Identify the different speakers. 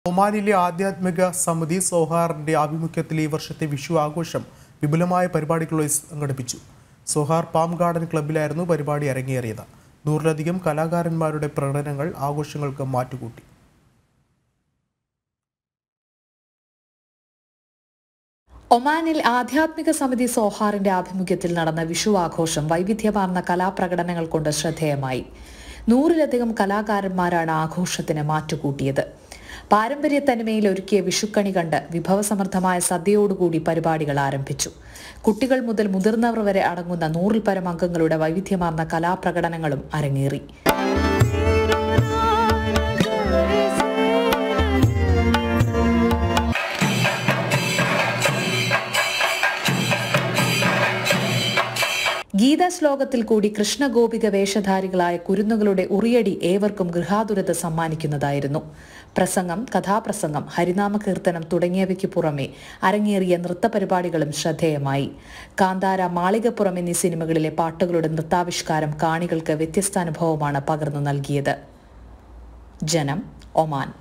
Speaker 1: ഒമാനിലെ ആധ്യാത്മിക സമിതി സോഹാറിന്റെ ആഭിമുഖ്യത്തിൽ ഈ വർഷത്തെ വിഷു ആഘോഷം വിപുലമായ പരിപാടികളോടെ സംഘടിപ്പിച്ചു സോഹാർ പാം ഗാർഡൻ ക്ലബ്ബിലായിരുന്നു പരിപാടി അരങ്ങേറിയത് നൂറിലധികം കലാകാരന്മാരുടെ പ്രകടനങ്ങൾ ആഘോഷങ്ങൾക്ക് മാറ്റുകൂട്ടി
Speaker 2: ഒമാനിൽ ആധ്യാത്മിക സമിതി സോഹാറിന്റെ ആഭിമുഖ്യത്തിൽ നടന്ന വിഷു ആഘോഷം വൈവിധ്യമാർന്ന കലാപ്രകടനങ്ങൾ കൊണ്ട് ശ്രദ്ധേയമായി നൂറിലധികം കലാകാരന്മാരാണ് ആഘോഷത്തിന് മാറ്റുകൂട്ടിയത് പാരമ്പര്യ തനിമയിൽ ഒരുക്കിയ വിഷുക്കണി കണ്ട് വിഭവസമൃദ്ധമായ സദ്യയോടുകൂടി പരിപാടികൾ ആരംഭിച്ചു കുട്ടികൾ മുതൽ മുതിർന്നവർ വരെ അടങ്ങുന്ന നൂറിൽ പരം അംഗങ്ങളുടെ വൈവിധ്യമാർന്ന കലാപ്രകടനങ്ങളും അരങ്ങേറി ഗീതാ ശ്ലോകത്തിൽ കൂടി കൃഷ്ണഗോപിക വേഷധാരികളായ കുരുന്നുകളുടെ ഉറിയടി ഏവർക്കും ഗൃഹാതുരത സമ്മാനിക്കുന്നതായിരുന്നു പ്രസംഗം കഥാപ്രസംഗം ഹരിനാമ കീർത്തനം തുടങ്ങിയവയ്ക്ക് പുറമെ അരങ്ങേറിയ നൃത്തപരിപാടികളും ശ്രദ്ധേയമായി കാന്താര മാളികപ്പുറം എന്നീ സിനിമകളിലെ പാട്ടുകളുടെ നൃത്താവിഷ്കാരം കാണികൾക്ക് വ്യത്യസ്ത അനുഭവമാണ് പകർന്നു നൽകിയത് ജനം ഒമാൻ